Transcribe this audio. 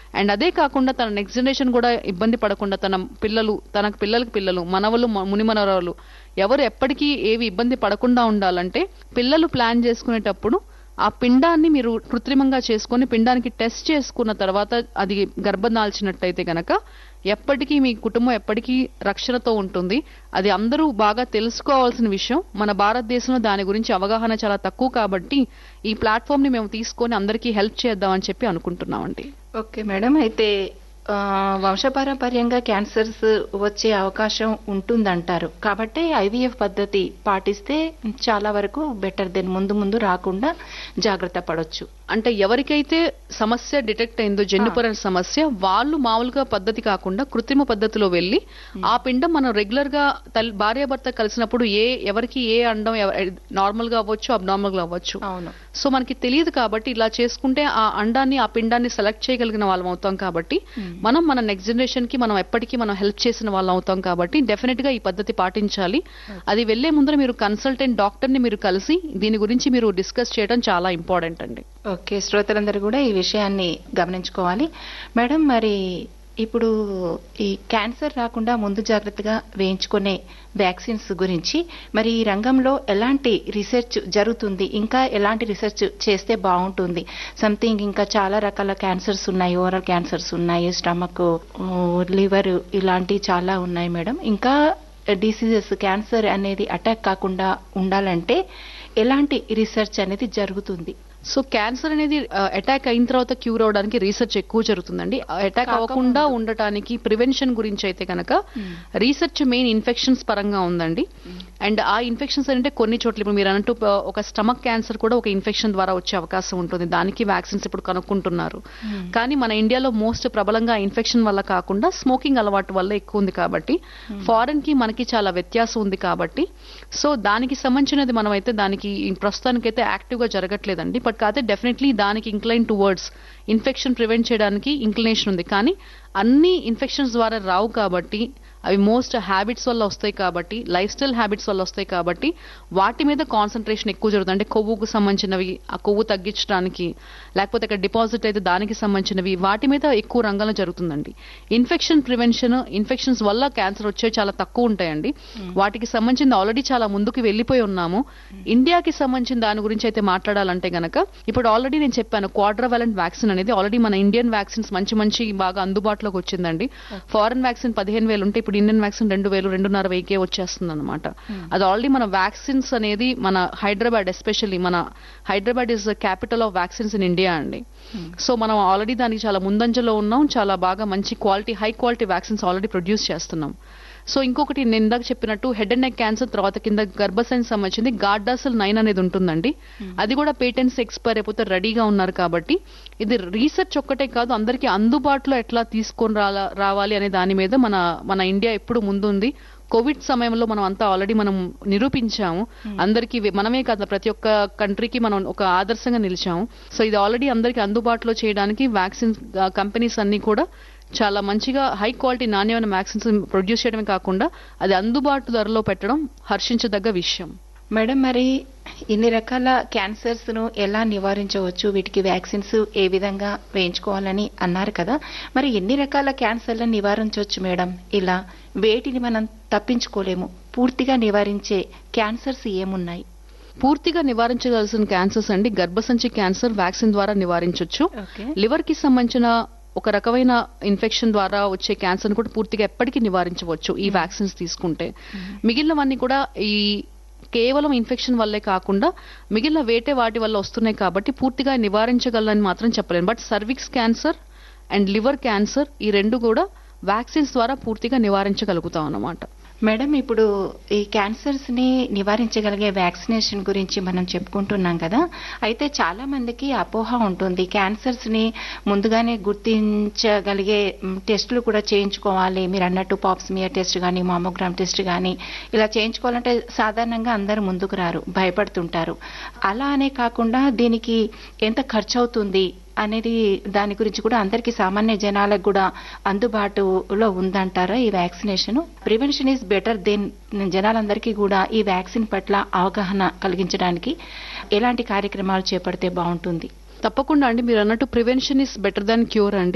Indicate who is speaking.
Speaker 1: and అదే కాకుండా తన నెక్స్ట్ జనరేషన్ కూడా ఇబ్బంది పడకుండా తన పిల్లలు తనకు పిల్లలకి పిల్లలు మనవలు మ- మునిమనవరాలు ఎవరు ఎప్పటికీ ఏవి ఇబ్బంది పడకుండా ఉండాలంటే పిల్లలు ప్లాన్ చేసుకునేటప్పుడు ఆ పిండాన్ని మీరు కృత్రిమంగా చేసుకొని పిండానికి టెస్ట్ చేసుకున్న తర్వాత అది గర్భం దాల్చినట్టయితే గనక ఎప్పటికీ మీ కుటుంబం ఎప్పటికీ రక్షణతో ఉంటుంది అది అందరూ బాగా తెలుసుకోవాల్సిన విషయం మన భారతదేశంలో దాని గురించి అవగాహన చాలా తక్కువ కాబట్టి ఈ ప్లాట్ఫామ్ ని మేము తీసుకొని అందరికీ హెల్ప్ చేద్దామని చెప్పి అనుకుంటున్నామండి
Speaker 2: ఓకే మేడం అయితే ఆ, వంశపారంపర్యంగా క్యాన్సర్స్ వచ్చే అవకాశం ఉంటుందంటారు కాబట్టి ఐవీఎఫ్ పద్ధతి పాటిస్తే చాలా వరకు బెటర్ దెన్ ముందు ముందు రాకుండా జాగ్రత్త పడొచ్చు
Speaker 1: అంటే ఎవరికైతే సమస్య డిటెక్ట్ అయిందో జన్యుపరణ సమస్య వాళ్ళు మామూలుగా పద్ధతి కాకుండా కృత్రిమ పద్ధతిలో వెళ్ళి ఆ పిండం మనం రెగ్యులర్ గా తల్లి భార్యాభర్త కలిసినప్పుడు ఏ ఎవరికి ఏ అండం నార్మల్ గా అవ్వచ్చు అబ్నార్మల్ గా అవ్వచ్చు
Speaker 2: అవును
Speaker 1: సో మనకి తెలియదు కాబట్టి ఇలా చేసుకుంటే ఆ అండాన్ని ఆ పిండాన్ని సెలెక్ట్ చేయగలిగిన వాళ్ళం అవుతాం కాబట్టి మనం మన నెక్స్ట్ జనరేషన్ కి మనం ఎప్పటికీ మనం హెల్ప్ చేసిన వాళ్ళం అవుతాం కాబట్టి డెఫినెట్ గా ఈ పద్ధతి పాటించాలి అది వెళ్లే ముందర మీరు కన్సల్టెంట్ డాక్టర్ ని మీరు కలిసి దీని గురించి మీరు డిస్కస్ చేయడం చాలా ఇంపార్టెంట్ అండి
Speaker 2: ఓకే శ్రోతలందరూ కూడా ఈ విషయాన్ని గమనించుకోవాలి మేడం మరి ఇప్పుడు ఈ క్యాన్సర్ రాకుండా ముందు జాగ్రత్తగా వేయించుకునే వ్యాక్సిన్స్ గురించి మరి ఈ రంగంలో ఎలాంటి రీసెర్చ్ జరుగుతుంది ఇంకా ఎలాంటి రీసెర్చ్ చేస్తే బాగుంటుంది సంథింగ్ ఇంకా చాలా రకాల క్యాన్సర్స్ ఉన్నాయి ఓరల్ క్యాన్సర్స్ ఉన్నాయి స్టమక్ లివర్ ఇలాంటివి చాలా ఉన్నాయి మేడం ఇంకా డిసీజెస్ క్యాన్సర్ అనేది అటాక్ కాకుండా ఉండాలంటే ఎలాంటి రీసెర్చ్ అనేది జరుగుతుంది
Speaker 1: సో క్యాన్సర్ అనేది అటాక్ అయిన తర్వాత క్యూర్ అవడానికి రీసెర్చ్ ఎక్కువ జరుగుతుందండి అటాక్ అవ్వకుండా ఉండటానికి ప్రివెన్షన్ గురించి అయితే కనుక రీసెర్చ్ మెయిన్ ఇన్ఫెక్షన్స్ పరంగా ఉందండి అండ్ ఆ ఇన్ఫెక్షన్స్ అంటే కొన్ని చోట్ల ఇప్పుడు మీరు అన్నట్టు uh, ఒక స్టమక్ క్యాన్సర్ కూడా ఒక ఇన్ఫెక్షన్ ద్వారా వచ్చే అవకాశం ఉంటుంది దానికి వ్యాక్సిన్స్ ఇప్పుడు కనుక్కుంటున్నారు కానీ మన ఇండియాలో మోస్ట్ ప్రబలంగా ఇన్ఫెక్షన్ వల్ల కాకుండా స్మోకింగ్ అలవాటు వల్ల ఎక్కువ ఉంది కాబట్టి ఫారెన్ కి మనకి చాలా వ్యత్యాసం ఉంది కాబట్టి సో దానికి సంబంధించినది మనం అయితే దానికి ప్రస్తుతానికైతే యాక్టివ్ గా జరగట్లేదండి బట్ కాకపోతే డెఫినెట్లీ దానికి ఇంక్లైన్ టువర్డ్స్ ఇన్ఫెక్షన్ ప్రివెంట్ చేయడానికి ఇంక్లినేషన్ ఉంది కానీ అన్ని ఇన్ఫెక్షన్స్ ద్వారా రావు కాబట్టి అవి మోస్ట్ హ్యాబిట్స్ వల్ల వస్తాయి కాబట్టి లైఫ్ స్టైల్ హ్యాబిట్స్ వల్ల వస్తాయి కాబట్టి వాటి మీద కాన్సన్ట్రేషన్ ఎక్కువ జరుగుతుంది అంటే కొవ్వుకు సంబంధించినవి ఆ కొవ్వు తగ్గించడానికి లేకపోతే అక్కడ డిపాజిట్ అయితే దానికి సంబంధించినవి వాటి మీద ఎక్కువ రంగంలో జరుగుతుందండి ఇన్ఫెక్షన్ ప్రివెన్షన్ ఇన్ఫెక్షన్స్ వల్ల క్యాన్సర్ వచ్చేవి చాలా తక్కువ ఉంటాయండి వాటికి సంబంధించింది ఆల్రెడీ చాలా ముందుకు వెళ్ళిపోయి ఉన్నాము ఇండియాకి సంబంధించిన దాని గురించి అయితే మాట్లాడాలంటే గనక ఇప్పుడు ఆల్రెడీ నేను చెప్పాను క్వాడ్రవాలెంట్ వ్యాక్సిన్ అనేది ఆల్రెడీ మన ఇండియన్ వ్యాక్సిన్స్ మంచి మంచి బాగా అందుబాటులోకి వచ్చిందండి ఫారెన్ వ్యాక్సిన్ పదిహేను వేలు ఉంటే ఇప్పుడు ఇండియన్ వ్యాక్సిన్ రెండు వేలు రెండున్నర వెయ్యికే వచ్చేస్తుంది అనమాట అది ఆల్రెడీ మన వ్యాక్సిన్స్ అనేది మన హైదరాబాద్ ఎస్పెషల్లీ మన Hyderabad is capital of vaccines in India అండి సో మనం ఆల్రెడీ దానికి చాలా ముందంజలో ఉన్నాం చాలా బాగా మంచి quality high quality vaccines already produce చేస్తున్నాం సో ఇంకొకటి నేను ఇందాక చెప్పినట్టు హెడ్ అండ్ నెక్ క్యాన్సర్ తర్వాత కింద గర్భసైన్ సంబంధించింది గార్డాసల్ నైన్ అనేది ఉంటుందండి అది కూడా పేటెంట్స్ ఎక్స్పైర్ అయిపోతే రెడీగా ఉన్నారు కాబట్టి ఇది రీసెర్చ్ ఒక్కటే కాదు అందరికీ అందుబాటులో ఎట్లా తీసుకొని రాలా రావాలి అనే దాని మీద మన మన ఇండియా ఎప్పుడు ముందుంది కోవిడ్ సమయంలో మనం అంతా ఆల్రెడీ మనం నిరూపించాము అందరికీ వే- మనమే కాదు ప్రతి ఒక్క కంట్రీకి మనం ఒక ఆదర్శంగా నిలిచాము సో ఇది ఆల్రెడీ అందరికీ అందుబాటులో చేయడానికి వ్యాక్సిన్ కంపెనీస్ అన్ని కూడా చాలా మంచిగా హై క్వాలిటీ నాణ్యమైన వ్యాక్సిన్స్ ప్రొడ్యూస్ చేయడమే కాకుండా అది అందుబాటు ధరలో పెట్టడం హర్షించదగ్గ విషయం
Speaker 2: మేడం మరి ఇన్ని రకాల క్యాన్సర్స్ ను ఎలా నివారించవచ్చు వీటికి వ్యాక్సిన్స్ ఏ విధంగా వేయించుకోవాలని అన్నారు కదా మరి ఎన్ని రకాల క్యాన్సర్లను నివారించవచ్చు మేడం ఇలా వేటిని మనం తప్పించుకోలేము పూర్తిగా నివారించే క్యాన్సర్స్ ఏమున్నాయి
Speaker 1: పూర్తిగా నివారించగలసిన క్యాన్సర్స్ అండి గర్భసంచి క్యాన్సర్ వ్యాక్సిన్ ద్వారా నివారించవచ్చు
Speaker 2: ఓకే
Speaker 1: లివర్ కి సంబంధించిన ఒక రకమైన ఇన్ఫెక్షన్ ద్వారా వచ్చే క్యాన్సర్ కూడా పూర్తిగా ఎప్పటికీ నివారించవచ్చు ఈ వ్యాక్సిన్స్ తీసుకుంటే మిగిలినవన్నీ కూడా ఈ కేవలం ఇన్ఫెక్షన్ వల్లే కాకుండా మిగిలిన వేటే వాటి వల్ల వస్తున్నాయి కాబట్టి పూర్తిగా నివారించగలని మాత్రం చెప్పలేను but cervix cancer and liver cancer ఈ రెండు కూడా వ్యాక్సిన్స్ ద్వారా పూర్తిగా నివారించగలుగుతాం అన్నమాట
Speaker 2: మేడం ఇప్పుడు ఈ క్యాన్సర్స్ ని నివారించగలిగే వ్యాక్సినేషన్ గురించి మనం చెప్పుకుంటున్నాం కదా అయితే చాలా మందికి అపోహ ఉంటుంది క్యాన్సర్స్ ని ముందుగానే గుర్తించగలిగే మ్, టెస్టులు కూడా చేయించుకోవాలి మీరు అన్నట్టు పాప్స్మియర్ టెస్ట్ కానీ మామోగ్రామ్ టెస్ట్ కానీ ఇలా చేయించుకోవాలంటే సాధారణంగా అందరూ ముందుకు రారు భయపడుతుంటారు అలా అనే కాకుండా దీనికి ఎంత ఖర్చు అవుతుంది అనేది దాని గురించి కూడా అందరికీ సామాన్య జనాలకు కూడా అందుబాటులో ఉందంటారా ఈ vaccination prevention is better then జనాలందరికీ కూడా ఈ వ్యాక్సిన్ పట్ల అవగాహన కలిగించడానికి ఎలాంటి కార్యక్రమాలు చేపడితే బాగుంటుంది
Speaker 1: తప్పకుండా అండి మీరు అన్నట్టు prevention is better than cure అండి